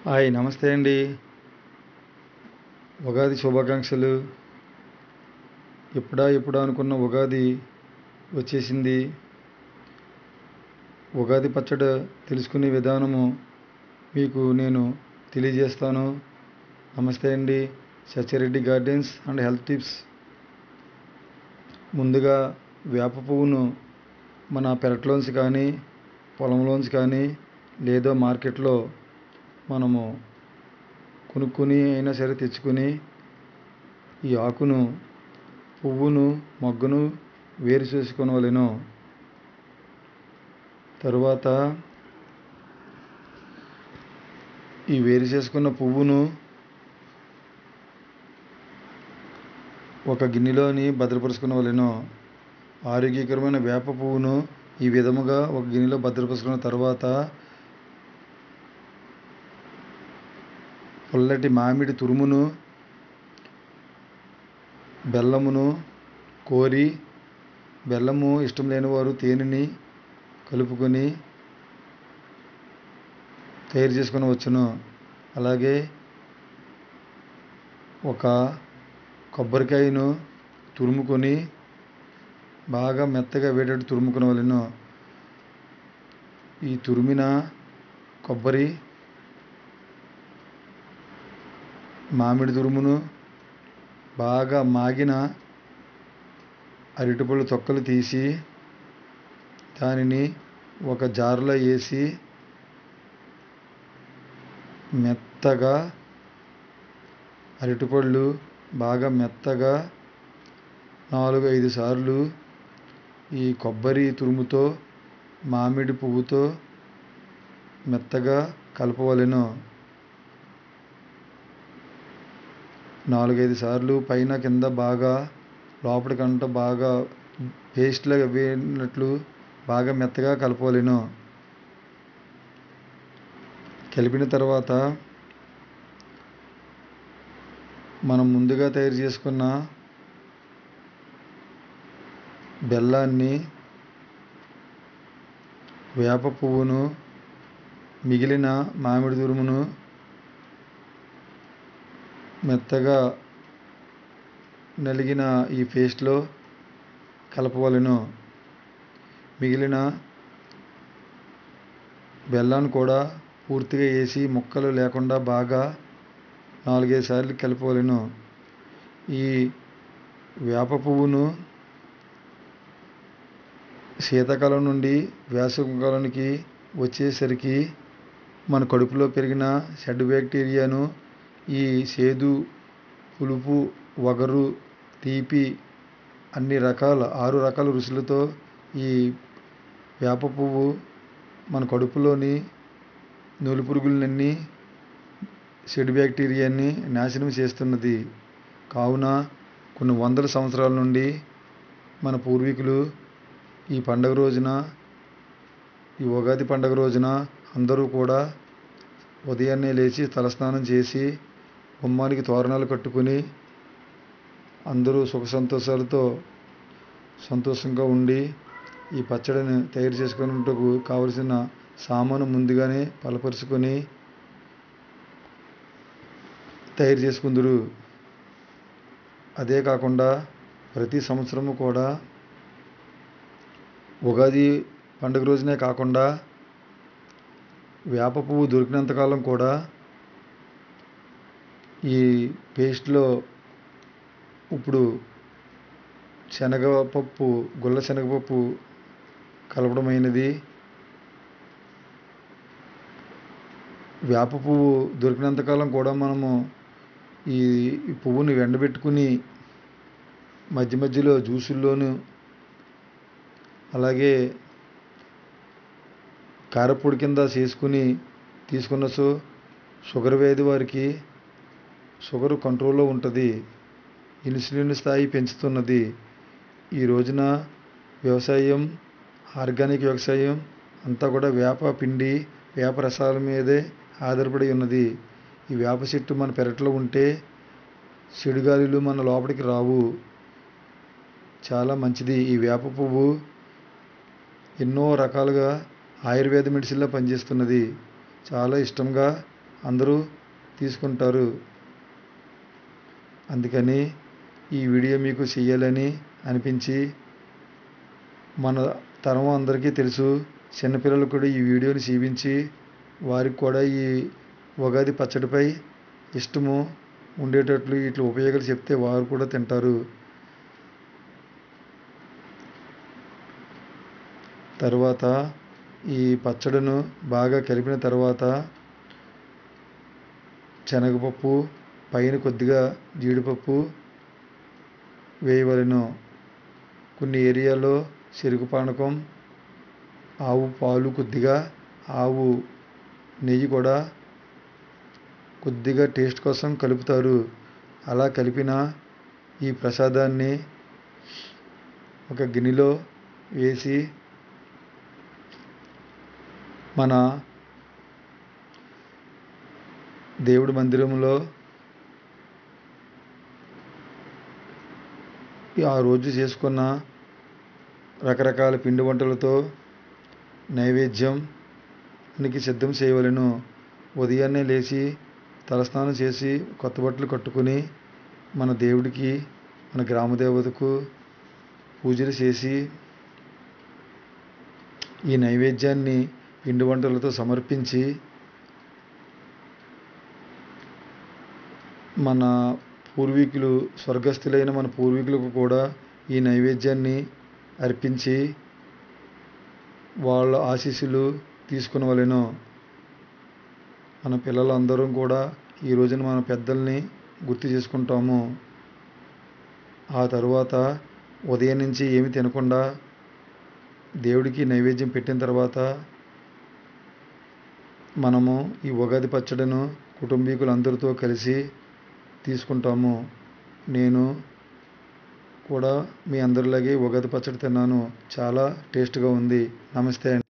hi నమస్తే అండి ఉగాది శుభాకాంక్షలు ఎప్పుడా ఎప్పుడా అనుకున్న ఉగాది వచ్చేసింది ఉగాది పచ్చడి తెలుసుకునే విధానము మీకు నేను తెలియజేస్తాను నమస్తే అండి Satyareddy gardens and health tips ముందుగా వేప పువ్వును మన పెరట్లోంచి కానీ పొలంలోంచి కానీ లేదా మార్కెట్లో మనము కొనుక్కొని అయినా సరే తెచ్చుకొని ఈ ఆకును పువ్వును మొగ్గను వేరు చేసుకొనవలెను తరువాత ఈ వేరు చేసుకున్న పువ్వును ఒక గిన్నెలోని భద్రపరుచుకునవలెను ఆరోగ్యకరమైన వేప పువ్వును ఈ విధముగా ఒక గిన్నెలో భద్రపరుచుకున్న తర్వాత పుల్లటి మామిడి తురుమును బెల్లమును కోరి బెల్లము ఇష్టం లేని వారు తేనెని కలుపుకొని తయారు చేసుకొని వచ్చును అలాగే ఒక కొబ్బరికాయను తురుముకొని బాగా మెత్తగా వేడేట్టు తురుముకునవలెను ఈ తురిమిన కొబ్బరి మామిడి తురుమును బాగా మాగిన అరటిపళ్ళు తొక్కలు తీసి దానిని ఒక జారులో వేసి మెత్తగా అరటిపళ్ళు బాగా మెత్తగా నాలుగు ఐదు సార్లు ఈ కొబ్బరి తురుముతో మామిడి పువ్వుతో మెత్తగా కలపవలెను నాలుగైదు సార్లు పైన కింద బాగా లోపలికంట బాగా పేస్ట్లాగా వేడినట్లు బాగా మెత్తగా కలపవలెను కలిపిన తర్వాత మనం ముందుగా తయారు చేసుకున్న బెల్లాన్ని వేప పువ్వును మిగిలిన మామిడి తురుమును మెత్తగా నలిగిన ఈ పేస్ట్లో కలపవలెను మిగిలిన బెల్లాన్ని కూడా పూర్తిగా వేసి ముక్కలు లేకుండా బాగా నాలుగైదు సార్లు కలపవలెను ఈ వేప పువ్వును శీతాకాలం నుండి వేసవికాలానికి వచ్చేసరికి మన కడుపులో పెరిగిన చెడ్డ బ్యాక్టీరియాను ఈ సేదు పులుపు వగరు తీపి అన్ని రకాల ఆరు రకాల రుచులతో ఈ వేప పువ్వు మన కడుపులోని నులిపురుగులన్నీ చెడు బ్యాక్టీరియాని నాశనం చేస్తున్నది కావున కొన్ని వందల సంవత్సరాల నుండి మన పూర్వీకులు ఈ పండగ రోజున ఈ ఉగాది పండగ రోజున అందరూ కూడా ఉదయాన్నే లేచి తలస్నానం చేసి గుమ్మానికి తోరణాలు కట్టుకుని అందరూ సుఖ సంతోషాలతో సంతోషంగా ఉండి ఈ పచ్చడిని తయారు చేసుకునేందుకు కావలసిన సామాను ముందుగానే పలపరుచుకొని తయారు చేసుకుందరు అదే కాకుండా ప్రతి సంవత్సరము కూడా ఉగాది పండుగ రోజునే కాకుండా వేప పువ్వు దొరికినంతకాలం కూడా ఈ పేస్ట్లో ఇప్పుడు శనగపప్పు గుల్ల శనగపప్పు కలపడమైనది వేప పువ్వు దొరికినంతకాలం కూడా మనము ఈ పువ్వుని ఎండబెట్టుకుని మధ్య మధ్యలో జ్యూసుల్లోను అలాగే కారపొడి కింద చేసుకుని తీసుకున్న సో షుగర్ వ్యాధి వారికి షుగర్ కంట్రోల్లో ఉంటుంది ఇన్సులిన్ స్థాయి పెంచుతున్నది ఈ రోజున వ్యవసాయం ఆర్గానిక్ వ్యవసాయం అంతా కూడా వేప పిండి వేప రసాల మీదే ఆధారపడి ఉన్నది ఈ వేప చెట్టు మన పెరట్లో ఉంటే చెడుగాలులు మన లోపలికి రావు చాలా మంచిది ఈ వేప పువ్వు ఎన్నో రకాలుగా ఆయుర్వేద మెడిసిన్లో పనిచేస్తున్నది చాలా ఇష్టంగా అందరూ తీసుకుంటారు అందుకని ఈ వీడియో మీకు చేయాలని అనిపించి మన తరం అందరికీ తెలుసు చిన్నపిల్లలు కూడా ఈ వీడియోని చూపించి వారికి కూడా ఈ ఉగాది పచ్చడిపై ఇష్టము ఉండేటట్లు ఇట్లా ఉపయోగాలు చెప్తే వారు కూడా తింటారు తర్వాత ఈ పచ్చడిను బాగా కలిపిన తర్వాత శనగపప్పు పైన కొద్దిగా జీడిపప్పు వేయవలెను కొన్ని ఏరియాలో చెరుకు పానకం ఆవు పాలు కొద్దిగా ఆవు నెయ్యి కూడా కొద్దిగా టేస్ట్ కోసం కలుపుతారు అలా కలిపిన ఈ ప్రసాదాన్ని ఒక గిన్నెలో వేసి మన దేవుడి మందిరంలో ఆ రోజు చేసుకున్న రకరకాల పిండి వంటలతో నైవేద్యం మనకి సిద్ధం చేయవలెను ఉదయాన్నే లేచి తలస్నానం చేసి కొత్త బట్టలు కట్టుకుని మన దేవుడికి మన గ్రామ దేవతకు పూజలు చేసి ఈ నైవేద్యాన్ని పిండి వంటలతో సమర్పించి మన పూర్వీకులు స్వర్గస్థులైన మన పూర్వీకులకు కూడా ఈ నైవేద్యాన్ని అర్పించి వాళ్ళ ఆశీస్సులు తీసుకునవలెను మన పిల్లలందరం కూడా ఈ రోజున మన పెద్దల్ని గుర్తు చేసుకుంటాము ఆ తరువాత ఉదయం నుంచి ఏమి తినకుండా దేవుడికి నైవేద్యం పెట్టిన తర్వాత మనము ఈ ఉగాది పచ్చడిను కుటుంబీకులందరితో కలిసి తీసుకుంటాము నేను కూడా మీ అందరిలాగే ఉగాది పచ్చడి తిన్నాను చాలా టేస్ట్గా ఉంది నమస్తే అండి